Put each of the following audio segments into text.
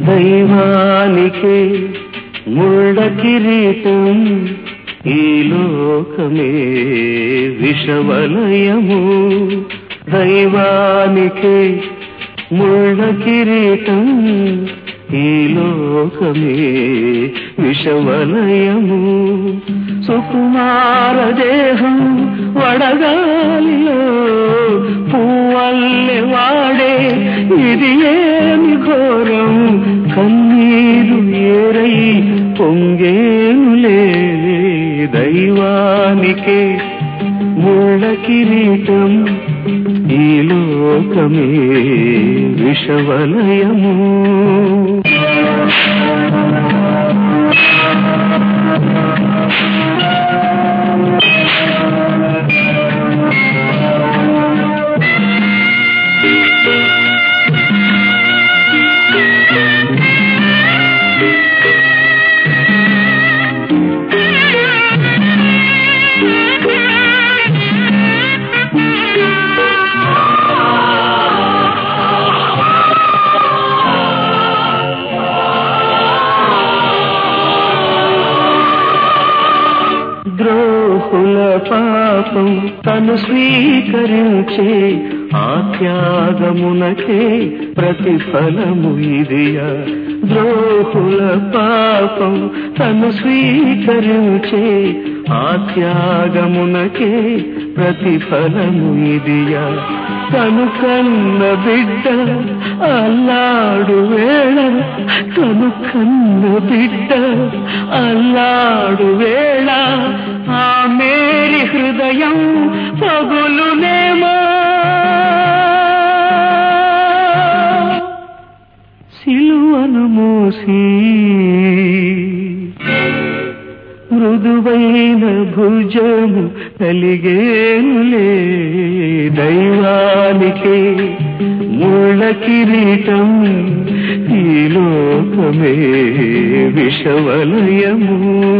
దైవానికి ముళ్ళ కిరీటం ఈ లోకమే విషవలయము దైవానికి ముళ్ళ కిరీటం ఈ లోకమే విషవలయము సుకుమార దేహం వడగాలిలో పువ్వల్లె వాడే ఇది ఏమి ఘోరం కన్నీరు ఏరై పొంగేనులే దైవానికే ముళ్ళ కిరీటం ఈ లోకమే విషవలయము ద్రోహుల పాపం తను స్వీకరించే ఆ త్యాగమునకే ప్రతిఫలము ఇదియా ద్రోహుల పాపం తను స్వీకరించే ఆ త్యాగమునకే ప్రతిఫలము ఇదియా తను కన్న బిడ్డ అల్లాడు వేళ తను కన్న బిడ్డ అల్లాడు వేళ ఆ మేరి హృదయం పగులునేమో సిలువను మోసి మృదువైన భుజము కలిగేనులే దైవానికి ముళ్ళ కిరీటం ఈ లోకమే విషవలయము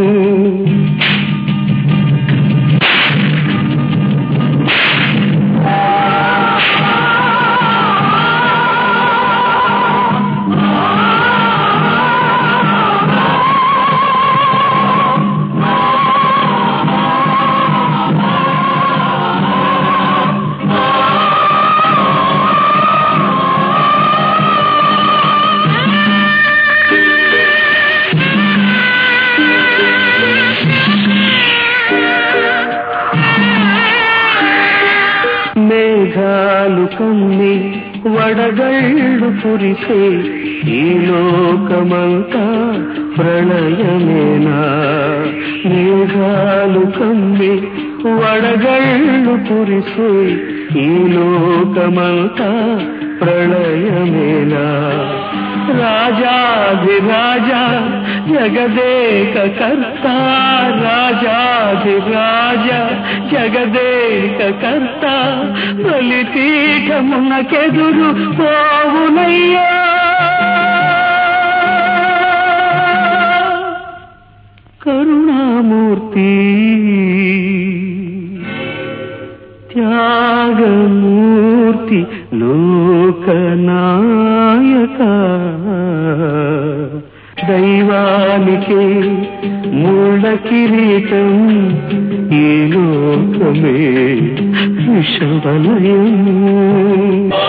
మేఘాలు కమ్మి వడగళ్ళు కురిసే ఈ లోకమంతా ప్రళయమేనా మేఘాలు కమ్మి వడగళ్ళు కురిసే ఈ లోకమంతా ప్రళయమేనా రాజాధిరాజా జగదేక కర్త రాజాధిరాజ జగదేక కర్త బలిపీఠమునకెదురు పోవునయ్యా కరుణామూర్తి త్యాగమూర్తి లోకనాయక దైవానికి ముళ్ళ కిరీటం ఈ లోకమే విషవలయము